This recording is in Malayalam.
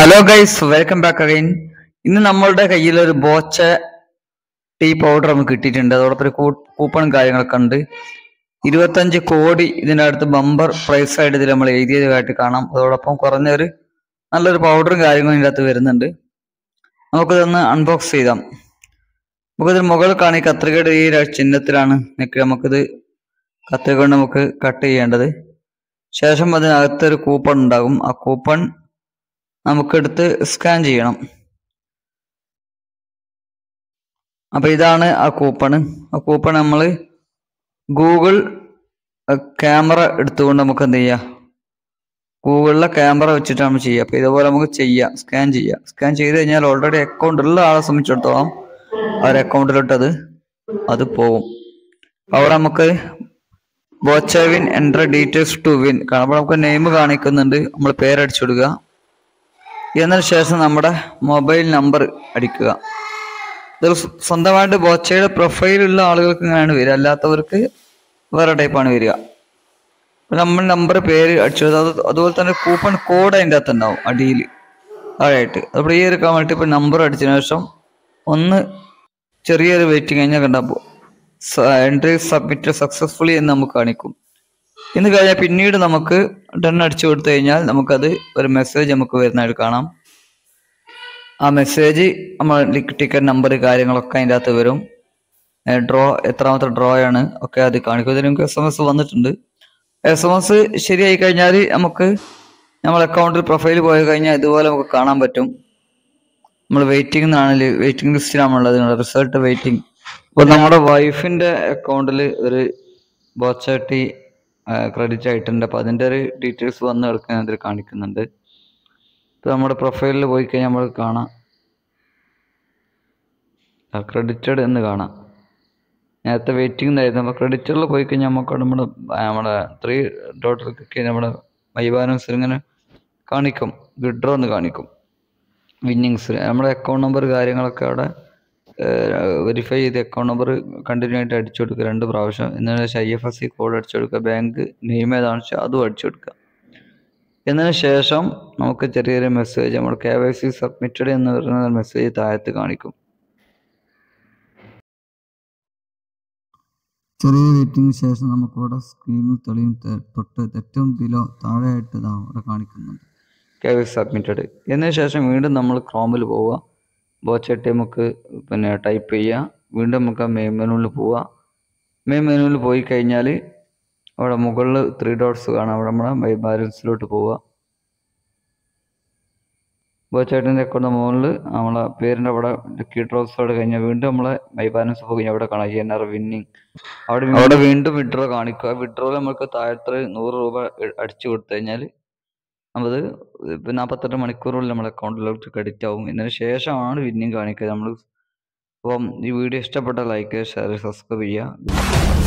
hello guys welcome back again ഇന്ന് നമ്മളുടെ കയ്യിൽ ഒരു ബോച്ച ടീ പൗഡർ നമുക്ക് കിട്ടിയിട്ടുണ്ട് അതോടൊപ്പം ഒരു കൂപ്പണും കാര്യങ്ങളൊക്കെ ഉണ്ട് ഇരുപത്തഞ്ച് കോടി ഇതിൻ്റെ അടുത്ത് ബമ്പർ പ്രൈസ് ആയിട്ട് ഇതിൽ നമ്മൾ എഴുതിയതായിട്ട് കാണാം അതോടൊപ്പം കുറഞ്ഞൊരു നല്ലൊരു പൗഡറും കാര്യങ്ങളും ഇതിൻ്റെ അകത്ത് വരുന്നുണ്ട് നമുക്കിതൊന്ന് അൺബോക്സ് ചെയ്താം നമുക്കിതിന് മുകളിൽ കാണി കത്രികയുടെ ഈ ഒരു ചിഹ്നത്തിലാണ് നിൽക്കുക നമുക്കിത് കത്രിക കൊണ്ട് നമുക്ക് കട്ട് ചെയ്യേണ്ടത് ശേഷം അതിനകത്തൊരു കൂപ്പൺ ഉണ്ടാകും ആ കൂപ്പൺ നമുക്കെടുത്ത് സ്കാൻ ചെയ്യണം അപ്പൊ ഇതാണ് ആ കൂപ്പൺ ആ കൂപ്പൺ നമ്മൾ ഗൂഗിൾ ക്യാമറ എടുത്തുകൊണ്ട് നമുക്ക് എന്ത് ചെയ്യാം ഗൂഗിളിലെ ക്യാമറ വെച്ചിട്ട് നമ്മൾ ചെയ്യുക അപ്പൊ ഇതുപോലെ നമുക്ക് ചെയ്യാം സ്കാൻ ചെയ്യാം സ്കാൻ ചെയ്ത് കഴിഞ്ഞാൽ ഓൾറെഡി അക്കൗണ്ട് ഉള്ള ആളെ സംബന്ധിച്ചിടത്തോളം ആ ഒരു അക്കൗണ്ടിലോട്ട് അത് അത് പോകും അവിടെ നമുക്ക് ബോച്ചവിൻ എൻട്ര ഡീറ്റെയിൽസ് ടു വിൻ കാണുമ്പോൾ നമുക്ക് നെയിം കാണിക്കുന്നുണ്ട് നമ്മൾ പേരടിച്ചു കൊടുക്കുക എന്നതിന് ശേഷം നമ്മുടെ മൊബൈൽ നമ്പർ അടിക്കുക ഇത് സ്വന്തമായിട്ട് ബോച്ചയുടെ പ്രൊഫൈലുള്ള ആളുകൾക്ക് ഇങ്ങനെയാണ് വരിക അല്ലാത്തവർക്ക് വേറെ ടൈപ്പാണ് വരിക അപ്പൊ നമ്മൾ നമ്പർ പേര് അടിച്ചു കൊടുത്താൽ അത് അതുപോലെ തന്നെ കൂപ്പൺ കോഡ് അതിൻ്റെ അകത്ത് ഉണ്ടാവും അടിയിൽ താഴെയായിട്ട് അപ്പോൾ ഈ ഒരു മൾട്ടിപ്പിൾ നമ്പർ അടിച്ചതിന് ശേഷം ഒന്ന് ചെറിയൊരു വെയിറ്റിംഗ് കഴിഞ്ഞാൽ കണ്ടപ്പോൾ എൻട്രി സബ്മിറ്റ് സക്സസ്ഫുള്ളി എന്ന് നമുക്ക് കാണിക്കും ഇന്ന് കഴിഞ്ഞാൽ പിന്നീട് നമുക്ക് ഡൺ അടിച്ചു കൊടുത്തു കഴിഞ്ഞാൽ നമുക്കത് ഒരു മെസ്സേജ് നമുക്ക് വരുന്നതായിട്ട് കാണാം ആ മെസ്സേജ് നമ്മൾ ടിക്കറ്റ് നമ്പർ കാര്യങ്ങളൊക്കെ അതിൻ്റെ അകത്ത് വരും ഡ്രോ എത്രാമത്തെ ഡ്രോ ആണ് ഒക്കെ അത് കാണിക്കും ഇതിന് നമുക്ക് എസ് എം എസ് വന്നിട്ടുണ്ട് എസ് എം എസ് ശരിയായി കഴിഞ്ഞാൽ നമുക്ക് നമ്മൾ അക്കൗണ്ടിൽ പ്രൊഫൈൽ പോയി കഴിഞ്ഞാൽ ഇതുപോലെ നമുക്ക് കാണാൻ പറ്റും നമ്മൾ വെയിറ്റിംഗ് എന്നാണ് വെയിറ്റിംഗ് ലിസ്റ്റിലാണുള്ളത് റിസൾട്ട് വെയിറ്റിംഗ് അപ്പോൾ നമ്മുടെ വൈഫിൻ്റെ അക്കൗണ്ടിൽ ഒരു ബോച്ചാട്ടി ക്രെഡിറ്റ് ആയിട്ടുണ്ട് അപ്പോൾ അതിൻ്റെ ഒരു ഡീറ്റെയിൽസ് വന്ന് കിടക്കാൻ അതിൽ കാണിക്കുന്നുണ്ട് ഇപ്പോൾ നമ്മുടെ പ്രൊഫൈലിൽ പോയി കഴിഞ്ഞാൽ നമ്മൾ കാണാം ക്രെഡിറ്റഡ് എന്ന് കാണാം നേരത്തെ വെയിറ്റിംഗ് ആയിരുന്നു അപ്പോൾ ക്രെഡിറ്ററിൽ പോയി കഴിഞ്ഞാൽ നമുക്ക് നമ്മുടെ നമ്മുടെ ത്രീ ഡോട്ടർ ക്ലിക്ക് നമ്മുടെ മൈ ബാലൻസ് ഇങ്ങനെ കാണിക്കും വിഡ്രോ എന്ന് കാണിക്കും വിന്നിങ്സ് നമ്മുടെ അക്കൗണ്ട് നമ്പർ കാര്യങ്ങളൊക്കെ അവിടെ വെരിഫൈ ചെയ്ത് അക്കൗണ്ട് നമ്പർ കണ്ടിന്യൂ ആയിട്ട് അടിച്ചു കൊടുക്കുക രണ്ട് പ്രാവശ്യം എന്നതിന് ശേഷം I F S C code അടിച്ചു കൊടുക്കുക ബാങ്ക് നെയിം ഏതാണെന്ന് വെച്ചാൽ അതും അടിച്ചു കൊടുക്കുക എന്നതിന് ശേഷം നമുക്ക് ചെറിയൊരു മെസ്സേജ് നമ്മൾ കെ വൈ സി സബ്മിറ്റഡ് എന്ന് പറയുന്ന മെസ്സേജ് താഴത്ത് കാണിക്കും ചെറിയ വെയിറ്റിംഗ് ശേഷം നമുക്ക് ഇവിടെ സ്ക്രീനിൽ തെളിയും തൊട്ട് ഏറ്റവും ബിലോ താഴെയായിട്ട് ഇതാ ഇവിടെ കാണിക്കുന്നുണ്ട് കെ വൈ സബ്മിറ്റഡ് എന്നതിന് ശേഷം വീണ്ടും നമ്മൾ ക്രോമിൽ പോവുക ബോച്ചട്ടി നമുക്ക് പിന്നെ ടൈപ്പ് ചെയ്യുക വീണ്ടും നമുക്ക് ആ മെയിൻ മെനുവിൽ പോവുക മെയിൻ മെനുവിൽ പോയി കഴിഞ്ഞാൽ അവിടെ മുകളിൽ ത്രീ ഡോട്ട്സ് കാണാം അവിടെ നമ്മുടെ മൈ ബാലൻസിലോട്ട് പോവുക ബോച്ചേട്ടൻ്റെ അക്കൗണ്ട് മുകളിൽ നമ്മളെ പേരിൻ്റെ അവിടെ ലക്കി ഡ്രോസോട് കഴിഞ്ഞാൽ വീണ്ടും നമ്മളെ മൈ ബാലൻസ് പോയി അവിടെ കാണാം ഇ എൻ ആർ വിന്നിങ് അവിടെ അവിടെ വീണ്ടും വിഡ്രോ കാണിക്കുക വിഡ്രോയിൽ നമുക്ക് താഴത്തെ നൂറ് രൂപ അടിച്ചു കൊടുത്തു കഴിഞ്ഞാൽ അത് നാൽപ്പത്തെട്ട് മണിക്കൂറുള്ളിൽ നമ്മുടെ അക്കൗണ്ടിലോട്ട് ക്രെഡിറ്റ് ആവും ഇതിന് ശേഷമാണ് വിന്നിങ് കാണിക്കുക നമ്മൾ അപ്പം ഈ വീഡിയോ ഇഷ്ടപ്പെട്ട ലൈക്ക് ഷെയർ സബ്സ്ക്രൈബ് ചെയ്യുക